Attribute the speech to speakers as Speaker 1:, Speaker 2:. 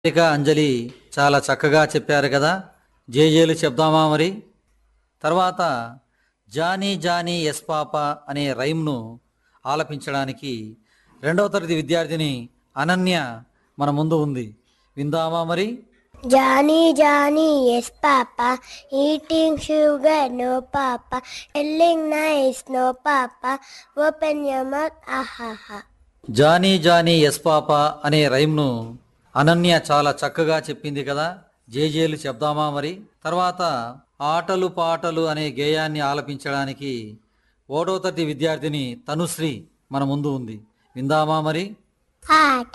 Speaker 1: ఇక అంజలి చాలా చక్కగా చెప్పారు కదా జేజేలు చెప్దామా మరి తర్వాత జానీ జానీ ఎస్ పాప అనే రైమ్ను ఆలపించడానికి రెండవ తరగతి విద్యార్థిని అనన్య మన ముందు ఉంది విందామా మరి
Speaker 2: Johnny, Johnny, yes, Papa. Eating sugar, no, Papa. Feeling nice, no, Papa. Open your mouth, ah, ha, ha.
Speaker 1: Johnny Johnny yes papa అనే రైమ్ను అనన్య చాలా చక్కగా చెప్పింది కదా జేజేలు చెప్దామా మరి తర్వాత ఆటలు పాటలు అనే గేయాన్ని ఆలపించడానికి ఓటో తరగతి విద్యార్థిని తనుశ్రీ మన ముందు ఉంది విందామా మరి
Speaker 2: Heart.